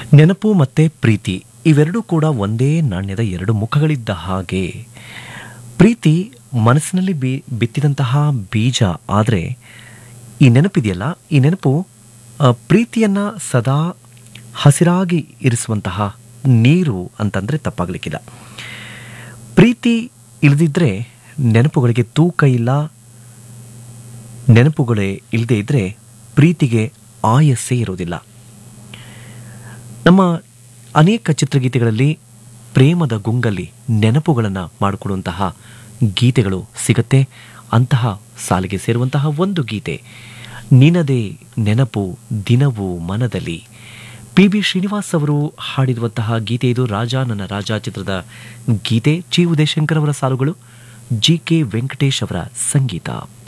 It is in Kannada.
ನೆನಪು ಮತ್ತೆ ಪ್ರೀತಿ ಇವೆರಡೂ ಕೂಡ ಒಂದೇ ನಾಣ್ಯದ ಎರಡು ಮುಖಗಳಿದ್ದ ಹಾಗೆ ಪ್ರೀತಿ ಮನಸ್ಸಿನಲ್ಲಿ ಬಿ ಬಿತ್ತಿದಂತಹ ಬೀಜ ಆದರೆ ಈ ನೆನಪಿದೆಯಲ್ಲ ಈ ನೆನಪು ಆ, ಪ್ರೀತಿಯನ್ನ ಸದಾ ಹಸಿರಾಗಿ ಇರಿಸುವಂತಹ ನೀರು ಅಂತಂದ್ರೆ ತಪ್ಪಾಗಲಿಕ್ಕಿಲ್ಲ ಪ್ರೀತಿ ಇಲ್ಲದಿದ್ದರೆ ನೆನಪುಗಳಿಗೆ ತೂಕ ಇಲ್ಲ ನೆನಪುಗಳೇ ಇಲ್ಲದೆ ಇದ್ದರೆ ಪ್ರೀತಿಗೆ ಆಯಸ್ಸೇ ಇರೋದಿಲ್ಲ ನಮ್ಮ ಅನೇಕ ಚಿತ್ರಗೀತೆಗಳಲ್ಲಿ ಪ್ರೇಮದ ಗುಂಗಲ್ಲಿ ನೆನಪುಗಳನ್ನು ಮಾಡಿಕೊಡುವಂತಹ ಗೀತೆಗಳು ಸಿಗತ್ತೆ ಅಂತಹ ಸಾಲಿಗೆ ಸೇರುವಂತಹ ಒಂದು ಗೀತೆ ನಿನದೇ ನೆನಪು ದಿನವೂ ಮನದಲ್ಲಿ ಪಿ ಬಿ ಶ್ರೀನಿವಾಸ್ ಅವರು ಹಾಡಿರುವಂತಹ ಗೀತೆ ಇದು ರಾಜ ನನ್ನ ರಾಜ ಚಿತ್ರದ ಗೀತೆ ಚಿ ಉದಯಶಂಕರ್ ಅವರ ಸಾಲುಗಳು ಜಿ ಕೆ ವೆಂಕಟೇಶ್ ಅವರ ಸಂಗೀತ